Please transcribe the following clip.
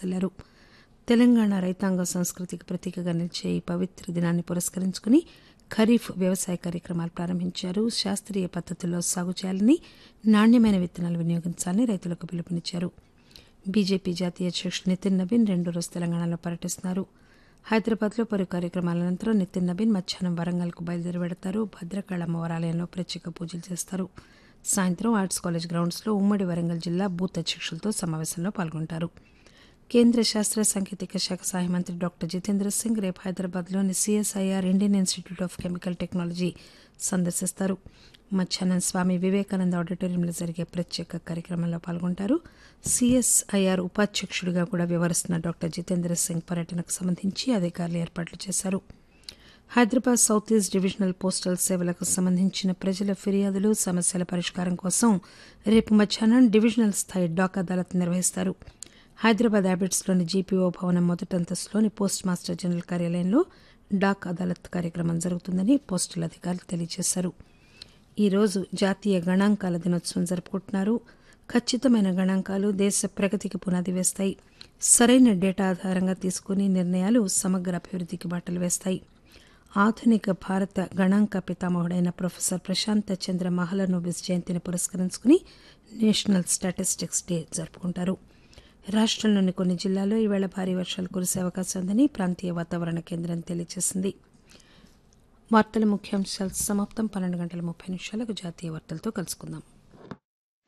వెళ్లారు తెలంగాణ రైతాంగ సంస్కృతికి ప్రతీకగా నిలిచే ఈ పవిత్ర దినాన్ని పురస్కరించుకుని ఖరీఫ్ వ్యవసాయ కార్యక్రమాలు ప్రారంభించారు శాస్త్రీయ పద్దతుల్లో సాగు చేయాలని నాణ్యమైన విత్తనాలు వినియోగించాలని రైతులకు పిలుపునిచ్చారు బీజేపీ జాతీయ అధ్యక్షుడు నితిన్ నవీన్ రెండు రోజు తెలంగాణలో పర్యటిస్తున్నారు హైదరాబాద్లో పలు కార్యక్రమాల అనంతరం నితిన్ నవీన్ మధ్యాహ్నం వరంగల్కు బయలుదేరి వెడతారు భద్రకాళ అమ్మవారి ఆలయంలో ప్రత్యేక పూజలు చేస్తారు సాయంత్రం ఆర్ట్స్ కాలేజ్ గ్రౌండ్స్లో ఉమ్మడి వరంగల్ జిల్లా బూత్ అధ్యక్షులతో సమావేశంలో పాల్గొంటారు కేంద్ర శాస్త్ర సాంకేతిక శాఖ సహాయ మంత్రి డాక్టర్ జితేంద్ర సింగ్ రేపు హైదరాబాద్లోని CSIR Indian institute of chemical technology సందర్శిస్తారు మధ్యాహ్నం స్వామి వివేకానంద ఆడిటోరియంలో జరిగే ప్రత్యేక కార్యక్రమంలో పాల్గొంటారు సిఎస్ఐఆర్ ఉపాధ్యక్షుడిగా కూడా వ్యవహరిస్తున్న డాక్టర్ జితేంద్ర సింగ్ పర్యటనకు సంబంధించి అధికారులు ఏర్పాట్లు చేశారు Hyderabad south east divisional postal సేవలకు సంబంధించిన ప్రజల ఫిర్యాదులు సమస్యల పరిష్కారం కోసం రేపు మధ్యాహ్నం డివిజనల్ స్థాయి డాక్ అదాలత్ నిర్వహిస్తారు హైదరాబాద్ హ్యాబిట్స్లోని జీపీఓ భవనం మొదటంతస్తులోని పోస్ట్ మాస్టర్ జనరల్ కార్యాలయంలో డాక్ అదాలత్ కార్యక్రమం జరుగుతుందని పోస్టల్ అధికారులు తెలియజేశారు ఈ రోజు జాతీయ గణాంకాల దినోత్సవం జరుపుకుంటున్నారు ఖచ్చితమైన గణాంకాలు దేశ ప్రగతికి పునాది వేస్తాయి సరైన డేటా ఆధారంగా తీసుకునే నిర్ణయాలు సమగ్ర అభివృద్ధికి బాటలు వేస్తాయి ఆధునిక భారత గణాంక పితామహుడైన ప్రొఫెసర్ ప్రశాంత్ చంద్ర మహలనోబిస్ జయంతిని పురస్కరించుకుని నేషనల్ స్టాటిస్టిక్స్ డే జరుపుకుంటారు రాష్టంలోని కొన్ని జిల్లాల్లో ఈవేళ భారీ వర్షాలు కురిసే అవకాశం ఉందని ప్రాంతీయ వాతావరణ కేంద్రం తెలియజేసింది వార్తల ముఖ్యాంశాలు సమాప్తం పన్నెండు గంటల ముప్పై నిమిషాలకు జాతీయ వార్తలతో కలుసుకుందాం